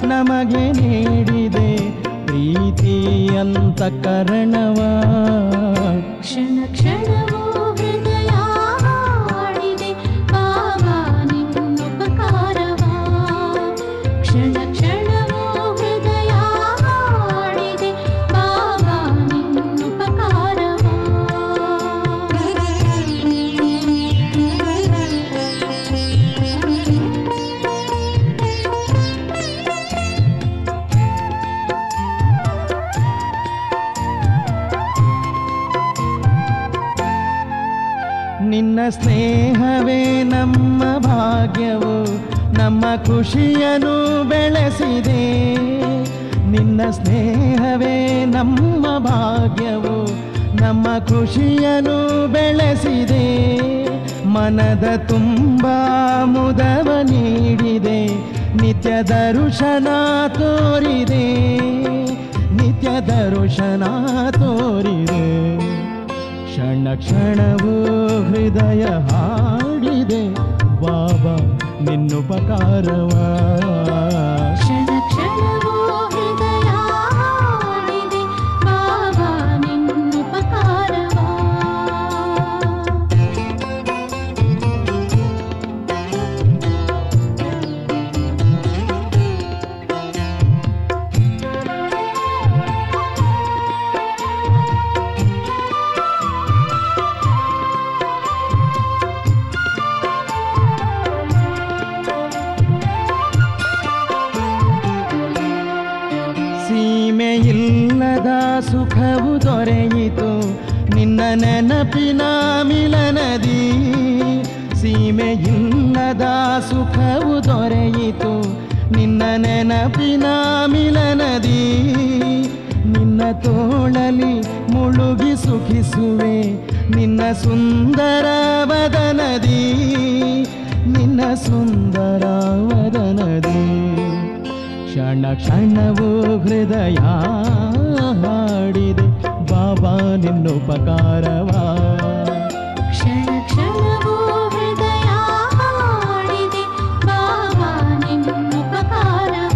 ನಮಗೆ ನೀಡಿದೆ ಪ್ರೀತಿ ಅಂತಃಕರಣವ ಕ್ಷಣ ಕ್ಷಣವೂ ಹೃದಯ ಹಾಡಿದೆ ಬಾಬಾ ನಿನ್ನುಪಕಾರವ ಕ್ಷಣ ಕ್ಷಣವೂ ಹೃದಯ ಹಾಡಿದೆ ಬಾಬಾ ನಿನ್ನುಪಕಾರವ ನಿನ್ನ ಸ್ನೇಹವೇ ನಮ್ಮ ಭಾಗ್ಯವು ನಮ್ಮ ಖುಷಿಯನ್ನು ಬೆಳೆಸಿದೆ ನಿನ್ನ ಸ್ನೇಹವೇ ನಮ್ಮ ಭಾಗ್ಯವು ನಮ್ಮ ಖುಷಿಯನ್ನು ಬೆಳೆಸಿದೆ ಮನದ ತುಂಬ ಮುದವ ನೀಡಿದೆ ನಿತ್ಯ ದರುಶನ ತೋರಿದೆ ನಿತ್ಯ ದರುಶನ ತೋರಿದೆ ಕ್ಷಣ ಕ್ಷಣವೂ ಹೃದಯ ಹಾಡಿದೆ ಬಾಬಾ ನಿನ್ನುಪಕಾರವ ಕ್ಷಣ ಕ್ಷಣವೂ ಹೃದಯ ಹಾಡಿದೆ ಬಾಬಾ ನಿನ್ನುಪಕಾರವ ಸೀಮೆಯಿಲ್ಲದ ಸುಖವು ದೊರೆಯಿತು ನಿನ್ನ ನೆನಪಿನ ಮಿಲನದಿ ಸೀಮೆಯಿಲ್ಲದ ಸುಖವು ದೊರೆಯಿತು ನಿನ್ನ ನೆನಪಿನ ಮಿಲನದಿ ನಿನ್ನ ತೋಳಲಿ ಮುಳುಗಿ ಸುಖಿಸುವೆ ನಿನ್ನ ಸುಂದರ ವದನದಿ ನಿನ್ನ ಸುಂದರ ವದನದಿ ಕ್ಷಣ ಕ್ಷಣವೂ ಹೃದಯ ಹಾಡಿದೆ ಬಾಬಾ ನಿನ್ನುಪಕಾರವಾ ಕ್ಷಣ ಕ್ಷಣವೂ ಹೃದಯ ಹಾಡಿದೆ ಬಾಬಾ ನಿನ್ನುಪಕಾರವ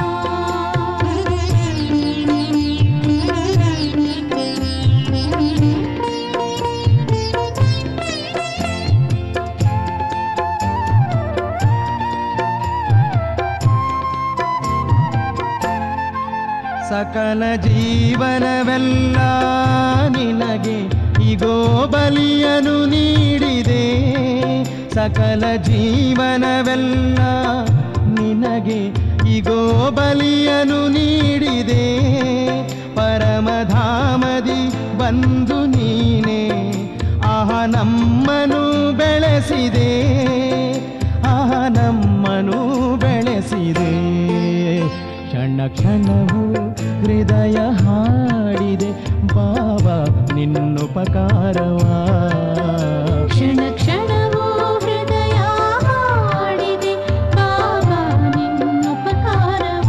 ಸಕಲ ಜೀವನವೆಲ್ಲ ನಿನಗೆ ಈಗೋ ಬಲಿಯನು ನೀಡಿದೆ ಸಕಲ ಜೀವನವೆಲ್ಲ ನಿನಗೆ ಈಗೋ ಬಲಿಯನು ನೀಡಿದೆ ಪರಮಧಾಮದಿ ಬಂದು ನೀನೆ ಆಹ ನಮ್ಮನು ಬೆಳೆಸಿದೆ ಆಹ ನಮ್ಮನು ಬೆಳೆಸಿದೆ ಕ್ಷಣ ಕ್ಷಣವು ಹೃದಯ ಹಾಡಿದೆ ಬಾಬಾ ನಿನ್ನುಪಕಾರವಾ ಕ್ಷಣ ಕ್ಷಣವೂ ಹೃದಯ ಹಾಡಿದೆ ಬಾಬಾ ನಿನ್ನುಪಕಾರವ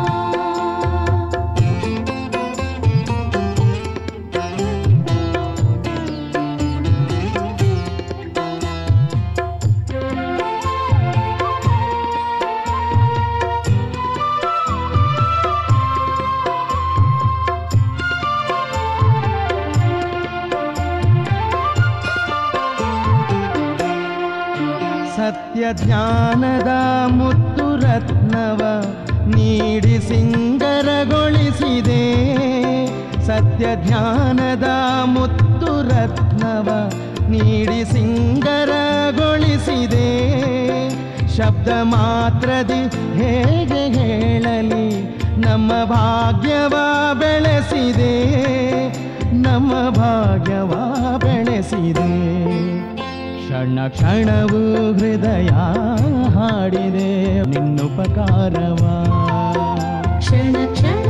ಸತ್ಯ ಜ್ಞಾನದ ಮುತ್ತು ರತ್ನವ ನೀಡಿ ಸಿಂಗರಗೊಳಿಸಿದೆ ಸತ್ಯ ಜ್ಞಾನದ ಮುತ್ತು ರತ್ನವ ನೀಡಿ ಸಿಂಗರಗೊಳಿಸಿದೆ ಶಬ್ದ ಮಾತ್ರದಿ ಹೇಗೆ ಹೇಳಲಿ ನಮ್ಮ ಭಾಗ್ಯವ ಬೆಳೆಸಿದೆ ನಮ್ಮ ಭಾಗ್ಯವ ಬೆಳೆಸಿದೆ ಕ್ಷಣ ಕ್ಷಣವೂ ಹೃದಯ ಹಾಡಿದೆ ನಿನ್ನುಪಕಾರವಾ ಕ್ಷಣ ಕ್ಷಣ